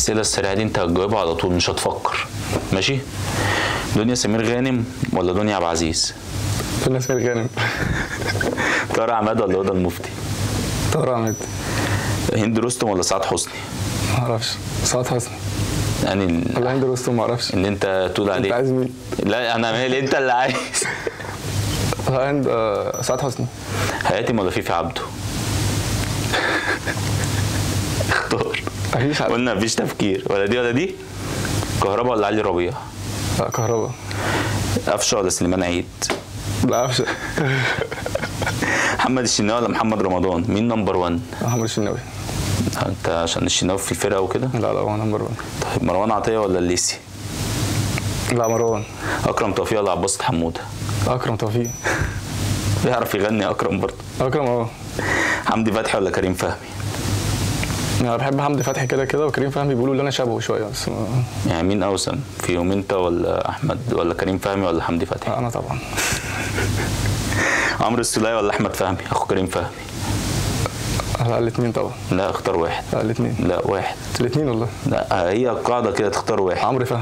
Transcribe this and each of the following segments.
الاسئله السريعه دي انت هتجاوبها على طول مش هتفكر ماشي دنيا سمير غانم ولا دنيا عبد العزيز دنيا سمير غانم طارق عماد ولا هدى المفتي طارق عماد هند رستم ولا سعاد حسني ما اعرفش سعاد حسني يعني ال- ولا هند رستم ما اعرفش اللي انت تقول انت عليه عايز مين؟ لا انا مالي انت اللي عايز لا هند آه، سعاد حسني حياتي ولا فيفي عبده اختار مفيش حد قلنا مفيش تفكير ولا دي ولا دي كهربا ولا علي ربيع لا كهربا قفشه ولا سليمان عيد لا عارفش محمد الشناوي ولا محمد رمضان مين نمبر 1 محمد الشناوي انت عشان الشناوي في الفرقه وكده لا لا هو نمبر 1 طيب مروان عطيه ولا الليسي لا مروان اكرم توفيق ولا عباس حموده اكرم توفيق بيعرف يغني اكرم برضه اكرم اه حمدي فتحي ولا كريم فهمي انا بحب حمدي فتحي كده كده وكريم فهمي بيقولوا ان انا شبهه شويه بس ما- يعني مين اوسم فيهم انت ولا احمد ولا كريم فهمي ولا حمدي فتحي انا طبعا عمرو السولية ولا احمد فهمي اخو كريم فهمي لا الاثنين طبعا لا اختار واحد لا الاثنين لا واحد الاثنين والله لا هي القاعده كده تختار واحد عمرو فهمي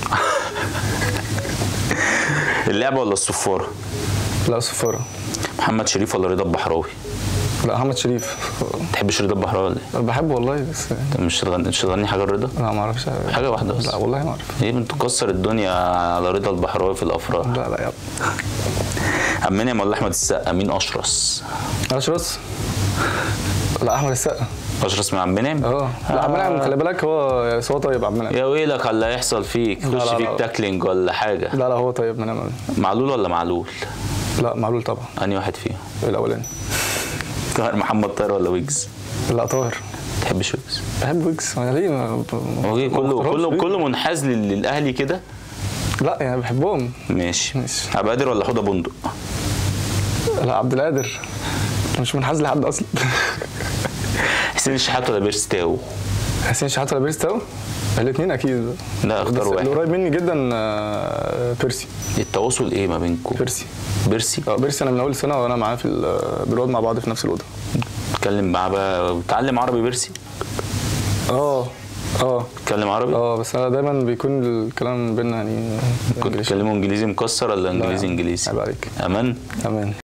اللعبه ولا الصفاره لا صفاره محمد شريف ولا رضا البحراوي لا محمد شريف تحبش رضا البحراوي ولا ايه أنا بحبه والله بس انت مش تغني مش تغني حاجه لرضا لا ما اعرفش حاجه واحده بس لا والله ما اعرف ايه انت تكسر الدنيا على رضا البحراوي في الافراح لا لا يلا عم منعم ولا احمد السقا مين اشرس اشرس لا احمد السقا اشرس من عم منعم اه لا عبد المنعم خلي بالك هو بس هو طيب عبد المنعم يا ويلك على اللي هيحصل فيك لا، خش لا، فيك لا. تاكلينج ولا حاجه لا لا هو طيب منعم أوي. معلول ولا معلول لا معلول طبعا انهي واحد فيهم الاولاني طاهر محمد طاهر ولا ويجز لا طاهر تحبش ويجز بحب ويجز انا ليه ما هو إيه ما كله بختارهمش كله ليه؟ كله منحاز لل- للاهلي كده لا يعني بحبهم ماشي ماشي. عبد القادر ولا حوضه بندق لا عبد القادر مش منحاز لحد اصلا حسين الشحات ولا بيرستاو حسين شحات ولا بيرستاو الاثنين اكيد لا اختار بس واحد اللي قريب مني جدا آه، بيرسي التواصل ايه ما بينكم بيرسي بيرسي اه بيرسي انا من اول سنه وانا معاه في ال- بنقعد مع بعض في نفس الاوضه اتكلم معاه بقى بتعلم عربي بيرسي اه اه اتكلم عربي اه بس انا دايما بيكون الكلام بينا يعني كنت انجليزي بتكلموا انجليزي مكسر ولا انجليزي لا، انجليزي عيب عليك امان امان